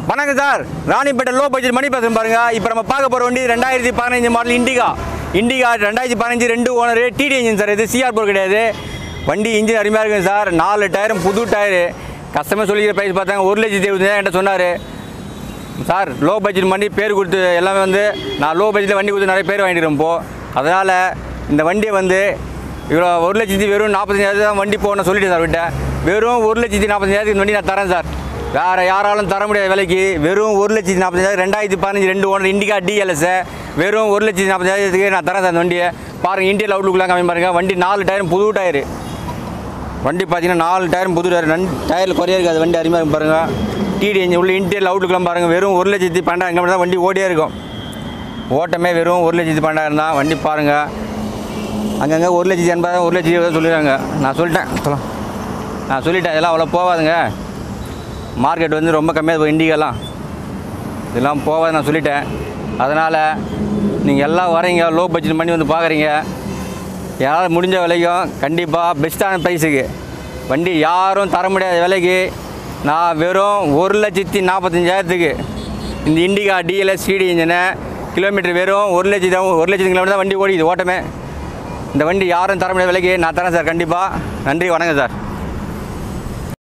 வணக்கம் sir Ranipet low budget Mani பேசுகிறேன் பாருங்க இப்போ நம்ம பார்க்க போகிற வண்டி ரெண்டாயிரத்தி பதினஞ்சு மாடல் இண்டிகா இண்டிகா ரெண்டாயிரத்தி பதினஞ்சு ரெண்டு ஓனர் டிடி இன்ஜின் சார் இது சிஆர் போர் கிடையாது வண்டி இன்ஜின் அருமையாக இருக்குங்க சார் நாலு டயரும் புது டயரு கஸ்டமர் சொல்லிக்கிற ப்ரைஸ் பார்த்தாங்க ஒரு லட்சத்தி எழுபத்தஞ்சாயிரம் என்கிட்ட சொன்னார் சார் லோ பட்ஜெட் வண்டி பேர் கொடுத்து எல்லாமே வந்து நான் லோ பட்ஜெட்டில் வண்டி கொடுத்து நிறைய பேர் வாங்கிட்டு இப்போ அதனால் இந்த வண்டியை வந்து இவ்வளோ ஒரு லட்சத்தி வெறும் நாற்பத்தஞ்சாயிரம் தான் வண்டி போகணும் சொல்லிட்டேன் சார் விட்டேன் வெறும் ஒரு லட்சத்தி நாற்பத்தஞ்சாயிரத்துக்கு இந்த வண்டி நான் தரேன் சார் வேறு யாராலும் தர முடியாத விலைக்கு வெறும் ஒரு லட்சத்தி நாற்பத்தஞ்சாயிரம் ரெண்டாயிரத்தி பதினஞ்சு ரெண்டு ஓனர் இண்டிகா டிஎல்எஸ் வெறும் ஒரு லட்சத்தி நாற்பத்தஞ்சாயிரத்துக்கு நான் தரேன் சார் இந்த வண்டியை பாருங்கள் இந்தியல் அவுட்லுக்குலாம் கம்மி பாருங்கள் வண்டி நாலு டயரும் புது டயரு வண்டி பார்த்தீங்கன்னா நாலு டயரும் புது டயர் ரெண்டு டயரில் குறைய இருக்காது வண்டி அருமையாக இருக்கும் பாருங்கள் டிடி எஞ்சின் உள்ள இன்டீரியல் அவுட்லுக்குலாம் பாருங்கள் வெறும் ஒரு லட்சத்தி பன்னெண்டாயிரம் கிலோமீட்டர் தான் வண்டி ஓடியே இருக்கும் ஓட்டமே வெறும் ஒரு லட்சத்தி பன்னெண்டாயிரம் தான் வண்டி பாருங்கள் அங்கங்கே ஒரு லட்சத்தி எண்பதாயிரம் ஒரு லட்சத்தி இருபது சொல்லிடுறாங்க நான் சொல்லிட்டேன் சொல்ல நான் சொல்லிட்டேன் இதெல்லாம் அவ்வளோ போகாதுங்க மார்க்கெட் வந்து ரொம்ப கம்மியாக இருக்கும் இண்டிகாலாம் இதெல்லாம் போகாது நான் சொல்லிட்டேன் அதனால் நீங்கள் எல்லாம் வரீங்க லோ பட்ஜெட் பண்ணி வந்து பார்க்குறீங்க யாராவது முடிஞ்ச விலைக்கும் கண்டிப்பாக பெஸ்ட்டான ப்ரைஸுக்கு வண்டி யாரும் தர முடியாத விலைக்கு நான் வெறும் ஒரு லட்சத்தி நாற்பத்தஞ்சாயிரத்துக்கு இந்த இண்டிகா டிஎல்எஸ் சிடி இன்ஜினை கிலோமீட்டர் வெறும் ஒரு லட்சத்தி ஒரு லட்சத்து கிலோமீட்டர் தான் வண்டி ஓடிக்குது ஓட்டமே இந்த வண்டி யாரும் தர முடியாத விலைக்கு நான் தரேன் சார் கண்டிப்பாக நன்றி வணக்கம் சார்